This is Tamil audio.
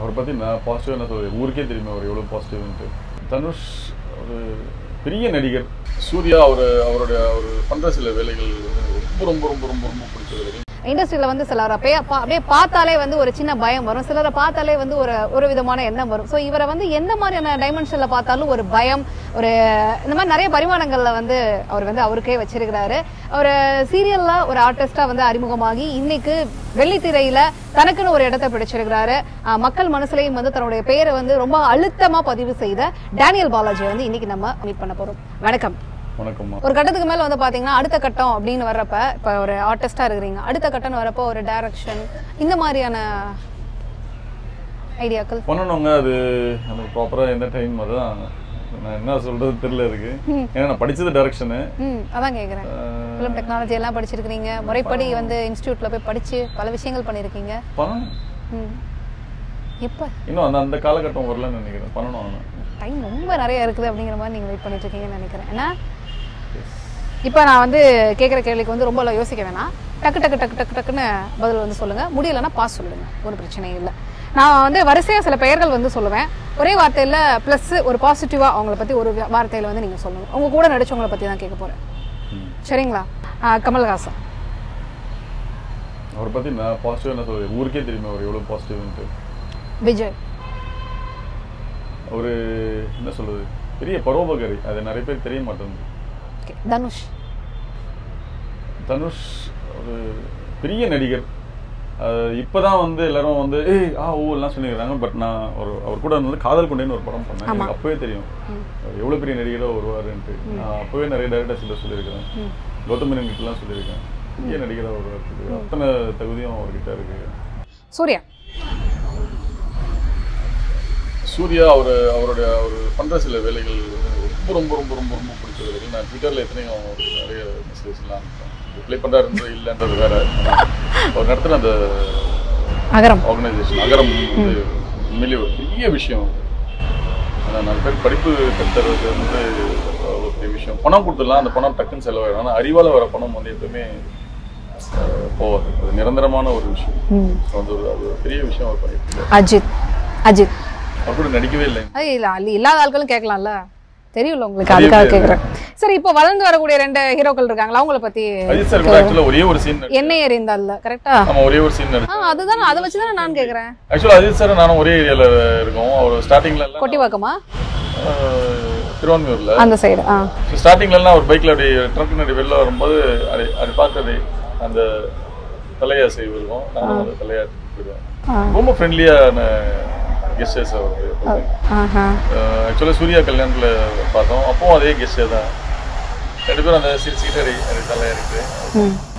அவரை பற்றி நான் பாசிட்டிவ் என்ன சொல்றது ஊருக்கே தெரியுமே அவர் எவ்வளோ பாசிட்டிவ்ன்ட்டு தனுஷ் ஒரு பெரிய நடிகர் சூர்யா அவர் அவருடைய அவர் பண்ணுற சில வேலைகள் ரொம்ப ரொம்ப ரொம்ப ரொம்ப ரொம்ப பிடிச்ச வேலைகள் இண்டஸ்ட்ரியில வந்து சிலரை பே- பா- அப்படியே பார்த்தாலே வந்து ஒரு சின்ன பயம் வரும் சிலரை பார்த்தாலே வந்து ஒரு ஒரு விதமான எண்ணம் வரும் ஸோ இவரை வந்து எந்த மாதிரியான டைமென்ஷன்ல பார்த்தாலும் ஒரு பயம் ஒரு இந்த மாதிரி நிறைய பரிமாணங்கள்ல வந்து அவர் வந்து அவருக்கே வச்சிருக்கிறாரு ஒரு சீரியல்ல ஒரு ஆர்டிஸ்டா வந்து அறிமுகமாகி இன்னைக்கு வெள்ளித்திரையில தனக்குன்னு ஒரு இடத்தை பிடிச்சிருக்கிறாரு ஆஹ் மக்கள் மனசுலயும் வந்து தன்னுடைய பெயரை வந்து ரொம்ப அழுத்தமா பதிவு செய்த டேனியல் பாலாஜியை வந்து இன்னைக்கு நம்ம மீட் பண்ண போறோம் வணக்கம் வணக்கம்மா ஒரு கட்டத்துக்கு மேல வந்து பாத்தீங்கன்னா அடுத்த கட்டம் அப்படின்னு வர்றப்ப இப்ப ஒரு ஆர்டிஸ்டா இருக்கிறீங்க அடுத்த கட்டம்னு வரப்போ ஒரு டைரக்ஷன் இந்த மாதிரியான ஐடியாக்கள் பண்ணணுங்க அது நமக்கு ப்ராப்பராக எந்த டைம் அதுதான் நான் என்ன சொல்றது தெரியல இருக்கு ஏன்னா நான் படிச்சது டைரக்ஷனு ம் அதான் கேக்குறேன் ஃபிலிம் டெக்னாலஜி எல்லாம் படிச்சிருக்கிறீங்க முறைப்படி வந்து இன்ஸ்டியூட்ல போய் படிச்சு பல விஷயங்கள் பண்ணிருக்கீங்க பண்ணணும் ம் எப்ப இன்னும் அந்த அந்த காலகட்டம் வரலன்னு நினைக்கிறேன் பண்ணணும் ஆனால் டைம் ரொம்ப நிறைய இருக்குது அப்படிங்கிற மாதிரி நீங்க வெயிட் பண்ணிட்டு இருக்கீங்கன்னு நினைக்கிறேன் ஏன்னா இப்போ நான் வந்து கேட்குற கேள்விக்கு வந்து ரொம்ப யோசிக்க வேணாம் டக்கு டக்கு டக்கு டக்கு டக்குன்னு பதில் வந்து சொல்லுங்க முடியலன்னா பாஸ் சொல்லுங்க ஒரு பிரச்சனையும் இல்லை நான் வந்து வரிசையா சில பெயர்கள் வந்து சொல்லுவேன் ஒரே வார்த்தையில ப்ளஸ் ஒரு பாசிட்டிவா அவங்கள பத்தி ஒரு வா- வார்த்தையில வந்து நீங்க சொல்லணும் உங்க கூட நடிச்சவங்கள பத்தி தான் கேட்க போறேன் ம். சரிங்களா ஆ, கமல்ஹாசன் அவரை பற்றி நான் பாசிட்டிவ் என்ன சொல்றது ஊருக்கே தெரியுமே அவர் எவ்வளோ பாசிட்டிவ்ன்ட்டு விஜய் ஒரு என்ன சொல்றது பெரிய பரோபகாரி அது நிறைய பேர் தெரிய மாட்டேங்குது ஓகே தனுஷ் தனுஷ் ஒரு பெரிய நடிகர் அஹ் இப்பதான் வந்து எல்லாரும் வந்து ஏய் ஆ ஓ எல்லாம் சொல்லிக்கிறாங்க பட் நான் ஒரு அவர் கூட வந்து காதல் கொண்டேன்னு ஒரு படம் பண்ணேன் எனக்கு அப்பவே தெரியும் அவர் எவ்வளவு பெரிய நடிகரா வருவாருன்ட்டு நான் அப்பவே நிறைய டேரக்டர்ஸ் சொல்லியிருக்கிறேன் கௌதம் மேனன் கிட்டலாம் சொல்லியிருக்கேன் பெரிய நடிகரா வருவார் அத்தனை தகுதியும் அவர்கிட்ட இருக்கு சூர்யா சூர்யா அவர் அவருடைய அவர் பண்ற சில வேலைகள் ரொம்ப ரொம்ப ரொம்ப ரொம்ப ரொம்ப பிடிச்ச வேலைகள் நான் ட்விட்டர்ல எத்தனையும் அவருக்கு நிறைய மெசேஜ்லாம் ரிப்ளை பண்றாரு இல்லைன்றது வேற ஆனா, அவர் நடத்துன அந்த அகரம் ஆர்கனைசேஷன் அகரம் வந்து உண்மையிலேயே ஒரு பெரிய விஷயம் ஆனால் நாலு பேர் படிப்பு கற்றுறது வந்து ஒரு பெரிய விஷயம் பணம் கொடுத்துடலாம் அந்த பணம் டக்குன்னு செலவாயிடும் ஆனால் அறிவால் வர பணம் வந்து எப்பவுமே அஹ், போகாது அது நிரந்தரமான ஒரு விஷயம் ம் அது ஒரு அது ஒரு பெரிய விஷயம் அவர் பண்ணிட்டு இருக்காரு. அஜித் அஜித் அவர் கூட நடிக்கவே இல்லை அது இல்ல அல்ல இல்லாத ஆட்களும் கேட்கலாம்ல தெரியும்ல உங்களுக்கு அதுக்காக கேக்குறேன் சரி இப்போ வளர்ந்து வரக்கூடிய ரெண்டு ஹீரோக்கள் இருக்காங்களா அவங்கள பத்தி அஜித் சார் கூட ஆக்சுவலாக ஒரே ஒரு சீன் எண்ணெய் எறிந்தால கரெக்டா நம்ம ஒரே ஒரு சீன் ஆ நடிச்சோம் அதுதான் அதை வச்சுதான் நான் கேக்குறேன் ஆக்சுவலாக அஜித் சார் நானும் ஒரே ஏரியாவில் இருக்கோம் அவர் ஸ்டார்டிங்ல எல்லாம் கொட்டிவாக்கமா அஹ், திருவான்மியூர்ல அந்த சைடு ஆ ஸ்டார்டிங்ல எல்லாம் ஒரு பைக்ல அப்படி ட்ரக் நடி வெளில வரும்போது அது அது பார்க்கறது அந்த தலையாசை இருக்கும் நானும் அந்த தலையாட்டி போயிடுவேன் ரொம்ப ஃப்ரெண்ட்லியான கெஸ்டர்ஸ் அவர் ஆஹா ஆக்சுவலாக சூர்யா கல்யாணத்துல பார்த்தோம் அப்பவும் அதே கெஸ்டர் தான் ரெண்டு பேரும் அந்த சிரிச்சுக்கிட்டே அப்படி தலையா இருக்கு ம்